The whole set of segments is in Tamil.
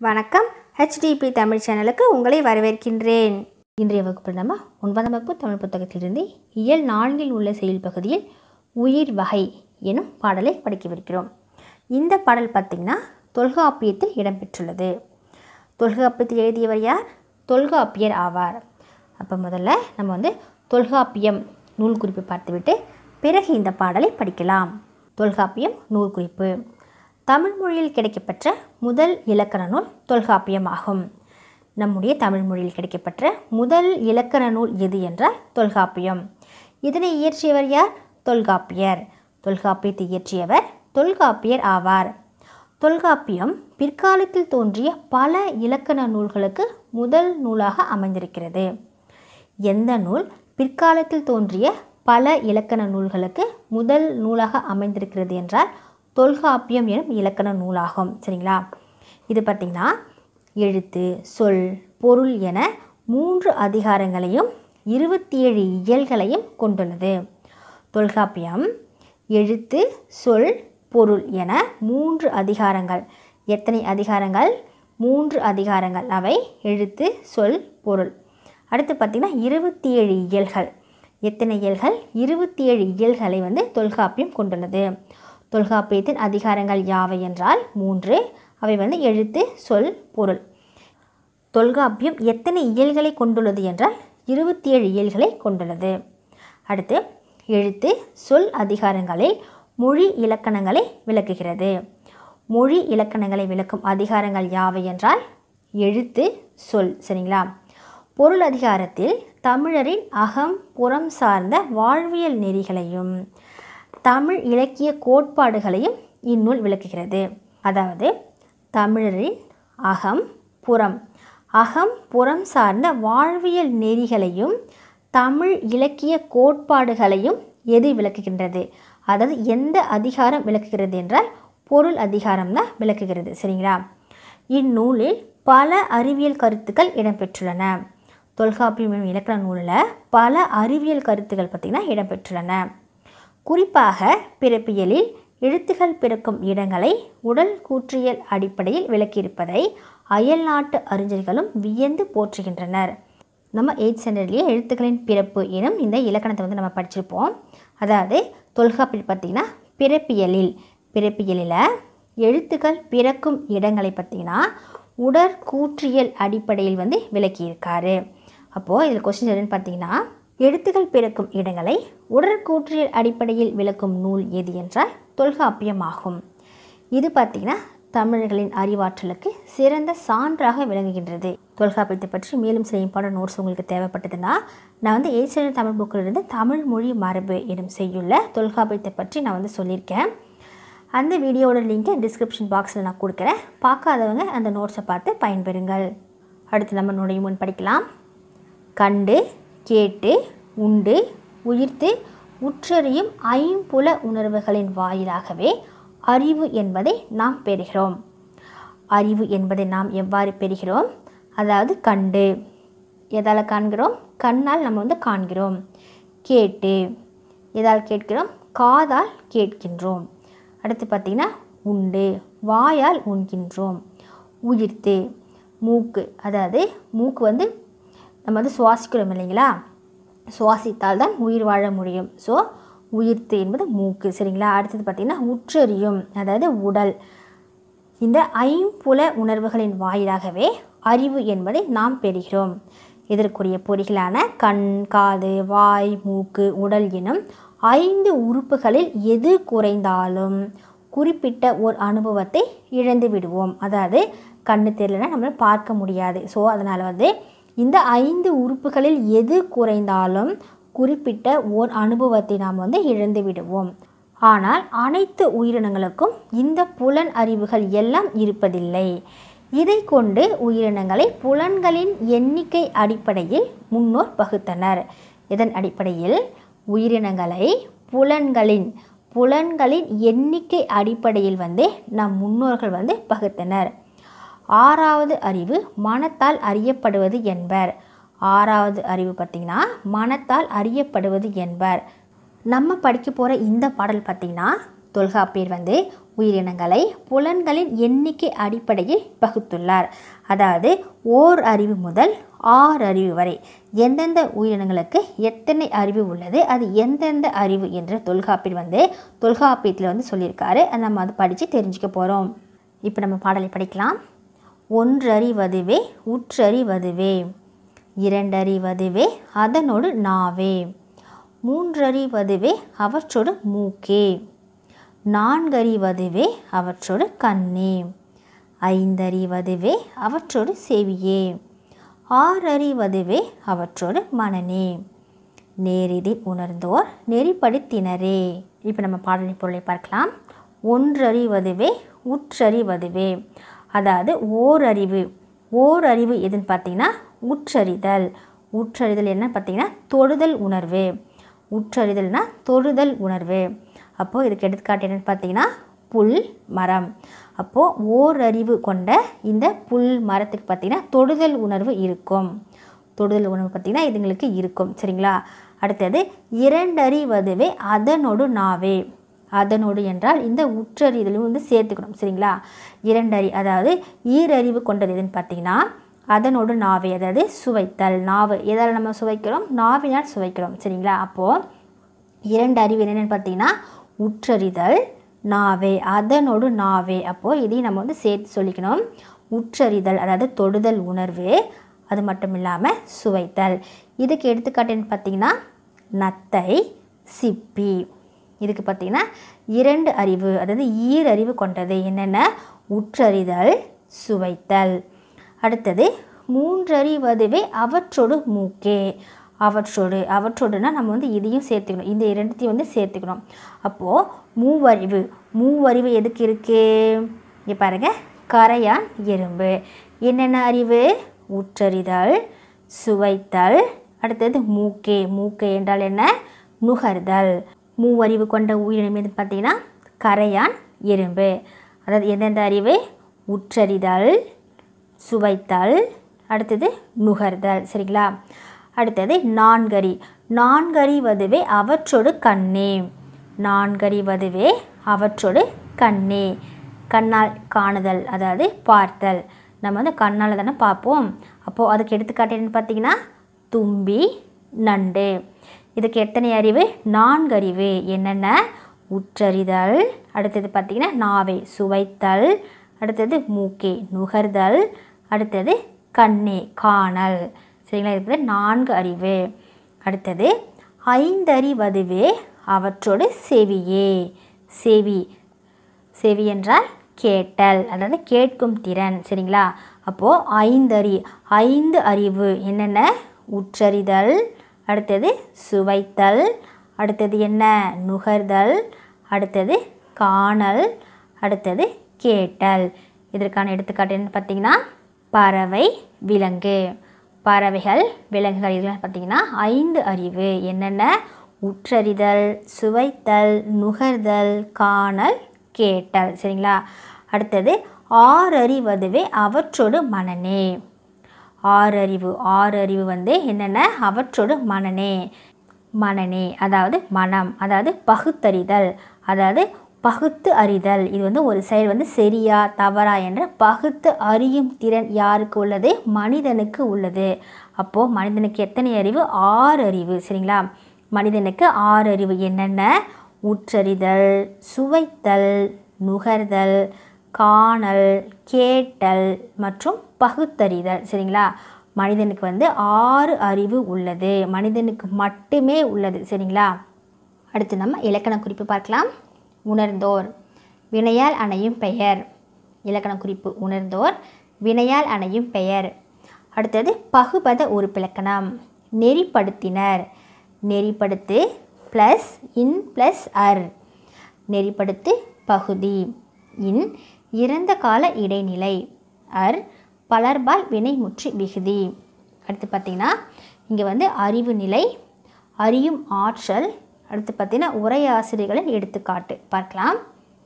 வணக்கம் ஹெச்டிபி தமிழ் சேனலுக்கு உங்களை வரவேற்கின்றேன் இன்றைய வகுப்பில் நம்ம ஒன்பதாம் வகுப்பு தமிழ் புத்தகத்திலிருந்து இயல் நான்கில் உள்ள செயல் பகுதியில் உயிர் வகை எனும் பாடலை படிக்கவிருக்கிறோம் இந்த பாடல் பார்த்திங்கன்னா தொல்காப்பியத்தில் இடம்பெற்றுள்ளது தொல்காப்பியத்தில் எழுதியவர் யார் தொல்காப்பியர் ஆவார் அப்போ முதல்ல நம்ம வந்து தொல்காப்பியம் நூல் குறிப்பு பார்த்துவிட்டு பிறகு இந்த பாடலை படிக்கலாம் தொல்காப்பியம் நூல் குறிப்பு தமிழ் மொழியில் கிடைக்கப்பெற்ற முதல் இலக்கண நூல் தொல்காப்பியம் ஆகும் நம்முடைய தமிழ் மொழியில் கிடைக்கப்பெற்ற முதல் இலக்கண நூல் எது என்றால் தொல்காப்பியம் இதனை இயற்றியவர் யார் தொல்காப்பியர் தொல்காப்பியத்தை இயற்றியவர் தொல்காப்பியர் ஆவார் தொல்காப்பியம் பிற்காலத்தில் தோன்றிய பல இலக்கண நூல்களுக்கு முதல் நூலாக அமைந்திருக்கிறது எந்த நூல் பிற்காலத்தில் தோன்றிய பல இலக்கண நூல்களுக்கு முதல் நூலாக அமைந்திருக்கிறது என்றால் தொல்காப்பியம் எனும் இலக்கண நூலாகும் சரிங்களா இது பார்த்திங்கன்னா எழுத்து சொல் பொருள் என மூன்று அதிகாரங்களையும் இருபத்தி ஏழு இயல்களையும் கொண்டுள்ளது தொல்காப்பியம் எழுத்து சொல் பொருள் என மூன்று அதிகாரங்கள் எத்தனை அதிகாரங்கள் மூன்று அதிகாரங்கள் அவை எழுத்து சொல் பொருள் அடுத்து பார்த்திங்கன்னா இருபத்தி ஏழு இயல்கள் எத்தனை இயல்கள் இருபத்தி ஏழு இயல்களை வந்து தொல்காப்பியம் கொண்டுள்ளது தொல்காப்பியத்தின் அதிகாரங்கள் யாவை என்றால் மூன்று அவை வந்து எழுத்து சொல் பொருள் தொல்காப்பியம் எத்தனை இயல்களை கொண்டுள்ளது என்றால் இருபத்தி ஏழு இயல்களை கொண்டுள்ளது அடுத்து எழுத்து சொல் அதிகாரங்களில் மொழி இலக்கணங்களை விளக்குகிறது மொழி இலக்கணங்களை விளக்கும் அதிகாரங்கள் யாவை என்றால் எழுத்து சொல் சரிங்களா பொருள் அதிகாரத்தில் தமிழரின் அகம் புறம் சார்ந்த வாழ்வியல் நெறிகளையும் தமிழ் இலக்கிய கோட்பாடுகளையும் இந்நூல் விளக்குகிறது அதாவது தமிழரின் அகம் புறம் அகம் புறம் சார்ந்த வாழ்வியல் நெறிகளையும் தமிழ் இலக்கிய கோட்பாடுகளையும் எது விளக்குகின்றது அதாவது எந்த அதிகாரம் விளக்குகிறது என்றால் பொருள் அதிகாரம் தான் விளக்குகிறது சரிங்களா இந்நூலில் பல அறிவியல் கருத்துக்கள் இடம்பெற்றுள்ளன தொல்காப்பியம் எனும் இலக்கண நூலில் பல அறிவியல் கருத்துக்கள் பார்த்திங்கன்னா இடம்பெற்றுள்ளன குறிப்பாக பிறப்பியலில் எழுத்துகள் பிறக்கும் இடங்களை உடல் கூற்றியல் அடிப்படையில் விளக்கியிருப்பதை அயல் நாட்டு அறிஞர்களும் வியந்து போற்றுகின்றனர் நம்ம எயிட் ஸ்டாண்டர்ட்லேயே எழுத்துக்களின் பிறப்பு எனும் இந்த இலக்கணத்தை வந்து நம்ம படிச்சிருப்போம் அதாவது தொல்காப்பில் பார்த்திங்கன்னா பிறப்பியலில் பிறப்பியலில் எழுத்துக்கள் பிறக்கும் இடங்களை பார்த்திங்கன்னா உடற்கூற்றியல் அடிப்படையில் வந்து விளக்கியிருக்காரு அப்போது இதில் கொஸ்டின் என்னன்னு பார்த்தீங்கன்னா எழுத்துக்கள் பிறக்கும் இடங்களை உடற்கூற்றியல் அடிப்படையில் விளக்கும் நூல் எது என்றால் தொல்காப்பியம் ஆகும் இது பார்த்திங்கன்னா தமிழர்களின் அறிவாற்றலுக்கு சிறந்த சான்றாக விளங்குகின்றது தொல்காப்பியத்தை பற்றி மேலும் சில இம்பார்ட்டன்ட் நோட்ஸ் உங்களுக்கு தேவைப்பட்டதுன்னா நான் வந்து ஏசியன் தமிழ் புக்கிலிருந்து தமிழ் மொழி மரபு எனும் செய்யுள்ள தொல்காப்பியத்தை பற்றி நான் வந்து சொல்லியிருக்கேன் அந்த வீடியோவோட லிங்க்கை டிஸ்கிரிப்ஷன் பாக்ஸில் நான் கொடுக்குறேன் பார்க்காதவங்க அந்த நோட்ஸை பார்த்து பயன்பெறுங்கள் அடுத்து நம்ம நுழையும் முன் படிக்கலாம் கண்டு கேட்டு உண்டு உயிர்த்து உற்றறியும் ஐம்புல உணர்வுகளின் வாயிலாகவே அறிவு என்பதை நாம் பெறுகிறோம் அறிவு என்பதை நாம் எவ்வாறு பெறுகிறோம் அதாவது கண்டு எதால் காண்கிறோம் கண்ணால் நம்ம வந்து காண்கிறோம் கேட்டு எதால் கேட்கிறோம் காதால் கேட்கின்றோம் அடுத்து பார்த்திங்கன்னா உண்டு வாயால் உண்கின்றோம் உயிர்த்து மூக்கு அதாவது மூக்கு வந்து நம்ம வந்து சுவாசிக்கிறோம் இல்லைங்களா சுவாசித்தால் தான் உயிர் வாழ முடியும் ஸோ உயிர்த்து என்பது மூக்கு சரிங்களா அடுத்தது பார்த்திங்கன்னா உற்றறியும் அதாவது உடல் இந்த ஐம்புல உணர்வுகளின் வாயிலாகவே அறிவு என்பதை நாம் பெறுகிறோம் இதற்குரிய பொறிகளான கண் காது வாய் மூக்கு உடல் எனும் ஐந்து உறுப்புகளில் எது குறைந்தாலும் குறிப்பிட்ட ஒரு அனுபவத்தை இழந்து விடுவோம் அதாவது கண்ணு தெரியலனா நம்மளால் பார்க்க முடியாது ஸோ அதனால் வந்து இந்த ஐந்து உறுப்புகளில் எது குறைந்தாலும் குறிப்பிட்ட ஓர் அனுபவத்தை நாம் வந்து இழந்து விடுவோம் ஆனால் அனைத்து உயிரினங்களுக்கும் இந்த புலன் அறிவுகள் எல்லாம் இருப்பதில்லை இதை கொண்டு உயிரினங்களை புலன்களின் எண்ணிக்கை அடிப்படையில் முன்னோர் பகுத்தனர் இதன் அடிப்படையில் உயிரினங்களை புலன்களின் புலன்களின் எண்ணிக்கை அடிப்படையில் வந்து நம் முன்னோர்கள் வந்து பகுத்தனர் ஆறாவது அறிவு மனத்தால் அறியப்படுவது என்பர் ஆறாவது அறிவு பார்த்திங்கன்னா மனத்தால் அறியப்படுவது என்பர் நம்ம படிக்க போகிற இந்த பாடல் பார்த்திங்கன்னா தொல்காப்பியர் வந்து உயிரினங்களை புலன்களின் எண்ணிக்கை அடிப்படையில் பகுத்துள்ளார் அதாவது ஓர் அறிவு முதல் ஆறு அறிவு வரை எந்தெந்த உயிரினங்களுக்கு எத்தனை அறிவு உள்ளது அது எந்தெந்த அறிவு என்று தொல்காப்பில் வந்து தொல்காப்பியத்தில் வந்து சொல்லியிருக்காரு அதை நம்ம அதை படித்து தெரிஞ்சுக்க போகிறோம் இப்போ நம்ம பாடலை படிக்கலாம் ஒன்றறிவதுவே உற்றறிவதுவே இரண்டறிவதுவே அதனோடு நாவே மூன்றறிவதுவே அவற்றோடு மூக்கே நான்கறிவதுவே அவற்றோடு கண்ணே ஐந்தறிவதுவே அவற்றோடு செவியே ஆறறிவதுவே அவற்றோடு மனநே நேரிதி உணர்ந்தோர் நெறிப்படுத்தினரே இப்போ நம்ம பாடலின் பொருளை பார்க்கலாம் ஒன்றறிவதுவே உற்றறிவதுவே அதாவது ஓரறிவு ஓரறிவு எதுன்னு பார்த்தீங்கன்னா உற்றறிதல் உற்றறிதல் என்ன பார்த்தீங்கன்னா தொடுதல் உணர்வு உற்றறிதல்னா தொடுதல் உணர்வு அப்போது இதுக்கு எடுத்துக்காட்டு என்னென்னு பார்த்தீங்கன்னா புல் மரம் அப்போது ஓரறிவு கொண்ட இந்த புல் மரத்துக்கு பார்த்திங்கன்னா தொடுதல் உணர்வு இருக்கும் தொடுதல் உணர்வு பார்த்திங்கன்னா இதுங்களுக்கு இருக்கும் சரிங்களா அடுத்தது இரண்டறிவதுவே அதனோடு நாவே அதனோடு என்றால் இந்த உற்றறிதலும் வந்து சேர்த்துக்கணும் சரிங்களா இரண்டறி அதாவது ஈரறிவு கொண்டது எதுன்னு பார்த்தீங்கன்னா அதனோடு நாவை அதாவது சுவைத்தல் நாவு எதால் நம்ம சுவைக்கிறோம் நாவினால் சுவைக்கிறோம் சரிங்களா அப்போது இரண்டு அறிவு என்னென்னு பார்த்தீங்கன்னா உற்றறிதல் நாவே அதனோடு நாவே அப்போது இதையும் நம்ம வந்து சேர்த்து சொல்லிக்கணும் உற்றறிதல் அதாவது தொடுதல் உணர்வு அது மட்டும் இல்லாமல் சுவைத்தல் இதுக்கு எடுத்துக்காட்டுன்னு பார்த்தீங்கன்னா நத்தை சிப்பி இதுக்கு பார்த்தீங்கன்னா இரண்டு அறிவு அதாவது ஈரறிவு கொண்டது என்னென்ன உற்றறிதல் சுவைத்தல் அடுத்தது மூன்றறிவதுவே அவற்றோடு மூக்கே அவற்றோடு அவற்றோடுனா நம்ம வந்து இதையும் சேர்த்துக்கணும் இந்த இரண்டுத்தையும் வந்து சேர்த்துக்கணும் அப்போது மூவறிவு மூவறிவு எதுக்கு இருக்குது இங்கே பாருங்கள் கரையான் எறும்பு என்னென்ன அறிவு உற்றறிதல் சுவைத்தல் அடுத்தது மூக்கே மூக்கே என்றால் என்ன நுகர்தல் மூவறிவு கொண்ட உயிரினம் எது பார்த்தீங்கன்னா கரையான் எறும்பு அதாவது எந்தெந்த அறிவு உற்றறிதல் சுவைத்தல் அடுத்தது நுகர்தல் சரிங்களா அடுத்தது நான்கறி நான்கறிவதுவே அவற்றோடு கண்ணே நான்கறிவதுவே அவற்றோடு கண்ணே கண்ணால் காணுதல் அதாவது பார்த்தல் நம்ம வந்து கண்ணால் தானே பார்ப்போம் அப்போது அதுக்கு எடுத்துக்காட்டு என்னன்னு பார்த்தீங்கன்னா தும்பி நண்டு இதுக்கு எத்தனை அறிவு நான்கறிவு என்னென்ன உற்றறிதல் அடுத்தது பார்த்திங்கன்னா நாவை சுவைத்தல் அடுத்தது மூக்கே நுகர்தல் அடுத்தது கண்ணே காணல் சரிங்களா இது நான்கு அறிவு அடுத்தது ஐந்தறிவதுவே அவற்றோடு செவியே செவி செவி என்றால் கேட்டல் அதாவது கேட்கும் திறன் சரிங்களா அப்போது ஐந்தறி ஐந்து அறிவு என்னென்ன உற்றறிதல் அடுத்தது சுவைத்தல் அடுத்தது என்ன நுகர்தல் அடுத்தது காணல் அடுத்தது கேட்டல் இதற்கான எடுத்துக்காட்டு என்ன பார்த்தீங்கன்னா பறவை விலங்கு பறவைகள் விலங்குகள் இதெல்லாம் பார்த்திங்கன்னா ஐந்து அறிவு என்னென்ன உற்றறிதல் சுவைத்தல் நுகர்தல் காணல் கேட்டல் சரிங்களா அடுத்தது ஆறறிவதுவே அவற்றோடு மனநே ஆறறிவு ஆறறிவு வந்து என்னென்ன அவற்றோடு மனநே மனநே அதாவது மனம் அதாவது பகுத்தறிதல் அதாவது பகுத்து அறிதல் இது வந்து ஒரு செயல் வந்து சரியா தவறா என்ற பகுத்து அறியும் திறன் யாருக்கு உள்ளது மனிதனுக்கு உள்ளது அப்போது மனிதனுக்கு எத்தனை அறிவு ஆறு அறிவு சரிங்களா மனிதனுக்கு ஆறு அறிவு என்னென்ன உற்றறிதல் சுவைத்தல் நுகர்தல் காணல் கேட்டல் மற்றும் பகுத்தறிதல் சரிங்களா மனிதனுக்கு வந்து ஆறு அறிவு உள்ளது மனிதனுக்கு மட்டுமே உள்ளது சரிங்களா அடுத்து நம்ம இலக்கண குறிப்பு பார்க்கலாம் உணர்ந்தோர் வினையால் அணையும் பெயர் இலக்கண குறிப்பு உணர்ந்தோர் வினையால் அணையும் பெயர் அடுத்தது பகுபத உறுப்பிலக்கணம் நெறிப்படுத்தினர் நெறிப்படுத்து ப்ளஸ் இன் ப்ளஸ் அர் நெறிப்படுத்து பகுதி இன் இறந்த கால இடைநிலை அர் பலர்பால் வினைமுற்றி விகுதி அடுத்து பார்த்திங்கன்னா இங்கே வந்து அறிவு நிலை அறியும் ஆற்றல் அடுத்து பார்த்திங்கன்னா உரையாசிரியர்களின் எடுத்துக்காட்டு பார்க்கலாம்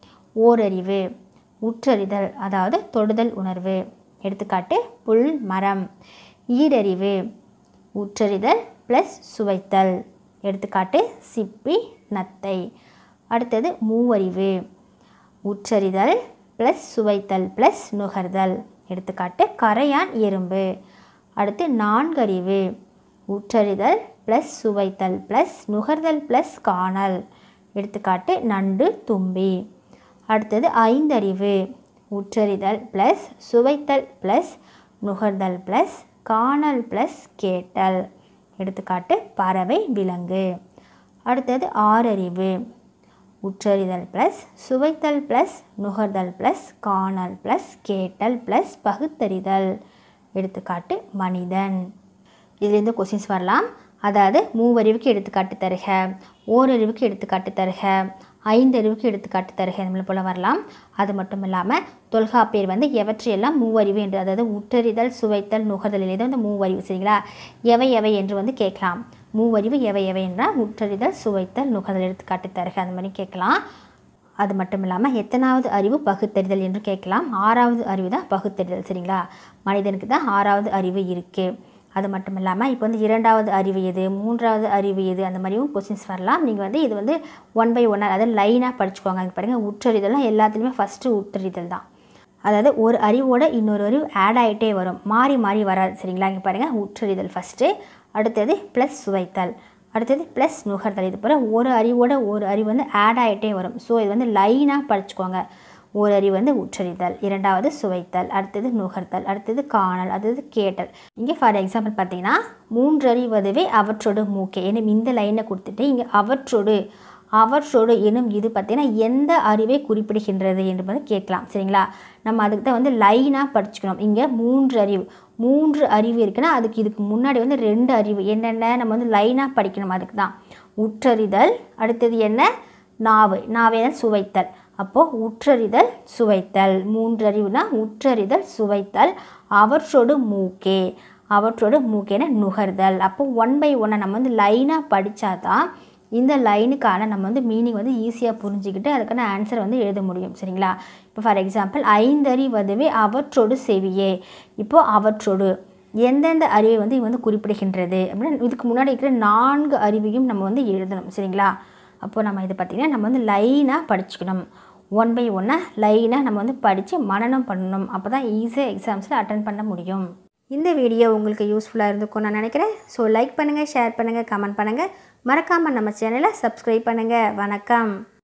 ஓரறிவு உற்றறிதல் அதாவது தொடுதல் உணர்வு எடுத்துக்காட்டு புல் மரம் ஈரறிவு உற்றறிதல் ப்ளஸ் சுவைத்தல் எடுத்துக்காட்டு சிப்பி நத்தை அடுத்தது மூவறிவு உற்றறிதல் ப்ளஸ் சுவைத்தல் ப்ளஸ் நுகர்தல் எடுத்துக்காட்டு கரையான் எறும்பு அடுத்து நான்கறிவு உற்றறிதல் ப்ளஸ் சுவைத்தல் ப்ளஸ் நுகர்தல் ப்ளஸ் காணல் எடுத்துக்காட்டு நண்டு தும்பி அடுத்தது ஐந்தறிவு உற்றறிதல் ப்ளஸ் சுவைத்தல் ப்ளஸ் நுகர்தல் ப்ளஸ் காணல் ப்ளஸ் கேட்டல் எடுத்துக்காட்டு பறவை விலங்கு அடுத்தது ஆறறிவு உற்றறிதல் ப்ளஸ் சுவைத்தல் ப்ளஸ் நுகர்தல் ப்ளஸ் காணல் ப்ளஸ் கேட்டல் ப்ளஸ் பகுத்தறிதல் எடுத்துக்காட்டு மனிதன் இதுலேருந்து கொஸ்டின்ஸ் வரலாம் அதாவது மூவறிவுக்கு எடுத்துக்காட்டு தருக ஓரறிவுக்கு எடுத்துக்காட்டு தருக ஐந்தறிவுக்கு எடுத்துக்காட்டு தருக நம்மளை போல் வரலாம் அது மட்டும் இல்லாமல் தொல்காப்பியர் வந்து எவற்றையெல்லாம் மூவறிவு என்று அதாவது உற்றறிதல் சுவைத்தல் நுகர்தல் இதை வந்து மூவறிவு சரிங்களா எவை எவை என்று வந்து கேட்கலாம் மூவறிவு எவை எவை என்றால் உற்றறிதல் சுவைத்தல் நுகர்தல் எடுத்துக்காட்டு தருக அந்த மாதிரி கேட்கலாம் அது மட்டும் இல்லாமல் எத்தனாவது அறிவு பகுத்தறிதல் என்று கேட்கலாம் ஆறாவது அறிவு தான் பகுத்தறிதல் சரிங்களா மனிதனுக்கு தான் ஆறாவது அறிவு இருக்குது அது மட்டும் இல்லாமல் இப்போ வந்து இரண்டாவது அறிவு எது மூன்றாவது அறிவு எது அந்த மாதிரியும் கொஸ்டின்ஸ் வரலாம் நீங்கள் வந்து இது வந்து ஒன் பை ஒன்னாக அதாவது லைனாக படிச்சுக்கோங்க அது பாருங்கள் உற்றறிதல்லாம் எல்லாத்துலேயுமே ஃபஸ்ட்டு உற்றறிதல் தான் அதாவது ஒரு அறிவோட இன்னொரு அறிவு ஆட் ஆகிட்டே வரும் மாறி மாறி வராது சரிங்களா இங்கே பாருங்கள் உற்றறிதல் ஃபஸ்ட்டு அடுத்தது ப்ளஸ் சுவைத்தல் அடுத்தது ப்ளஸ் நுகர்தல் இது போல் ஒரு அறிவோட ஒரு அறிவு வந்து ஆட் ஆகிட்டே வரும் ஸோ இது வந்து லைனாக படிச்சுக்கோங்க ஒரு அறிவு வந்து உற்றறிதல் இரண்டாவது சுவைத்தல் அடுத்தது நுகர்த்தல் அடுத்தது காணல் அடுத்தது கேட்டல் இங்கே ஃபார் எக்ஸாம்பிள் பார்த்தீங்கன்னா மூன்றறிவதுவே அவற்றோடு மூக்கே எனும் இந்த லைனை கொடுத்துட்டு இங்கே அவற்றோடு அவற்றோடு எனும் இது பார்த்தீங்கன்னா எந்த அறிவை குறிப்பிடுகின்றது என்று வந்து கேட்கலாம் சரிங்களா நம்ம அதுக்கு தான் வந்து லைனாக படிச்சுக்கணும் இங்கே மூன்று அறிவு மூன்று அறிவு இருக்குன்னா அதுக்கு இதுக்கு முன்னாடி வந்து ரெண்டு அறிவு என்னென்ன நம்ம வந்து லைனாக படிக்கணும் அதுக்கு தான் உற்றறிதல் அடுத்தது என்ன நாவு நாவே தான் சுவைத்தல் அப்போது உற்றறிதல் சுவைத்தல் மூன்றறிவுனா உற்றறிதல் சுவைத்தல் அவற்றோடு மூக்கே அவற்றோடு மூக்கேன நுகர்தல் அப்போ ஒன் பை ஒன்னை நம்ம வந்து லைனாக படித்தா தான் இந்த லைனுக்கான நம்ம வந்து மீனிங் வந்து ஈஸியாக புரிஞ்சுக்கிட்டு அதுக்கான ஆன்சர் வந்து எழுத முடியும் சரிங்களா இப்போ ஃபார் எக்ஸாம்பிள் ஐந்தறிவதுவே அவற்றோடு செவியே இப்போது அவற்றோடு எந்தெந்த அறிவை வந்து வந்து குறிப்பிடுகின்றது அப்படின்னா இதுக்கு முன்னாடி இருக்கிற நான்கு அறிவையும் நம்ம வந்து எழுதணும் சரிங்களா அப்போது நம்ம இது பார்த்திங்கன்னா நம்ம வந்து லைனாக படிச்சுக்கணும் ஒன் பை ஒன்னாக லைனாக நம்ம வந்து படித்து மனனம் பண்ணணும் அப்போ தான் ஈஸியாக எக்ஸாம்ஸில் அட்டன் பண்ண முடியும் இந்த வீடியோ உங்களுக்கு யூஸ்ஃபுல்லாக இருந்திருக்கும் நான் நினைக்கிறேன் ஸோ லைக் பண்ணுங்கள் ஷேர் பண்ணுங்கள் கமெண்ட் பண்ணுங்கள் மறக்காமல் நம்ம சேனலை சப்ஸ்கிரைப் பண்ணுங்கள் வணக்கம்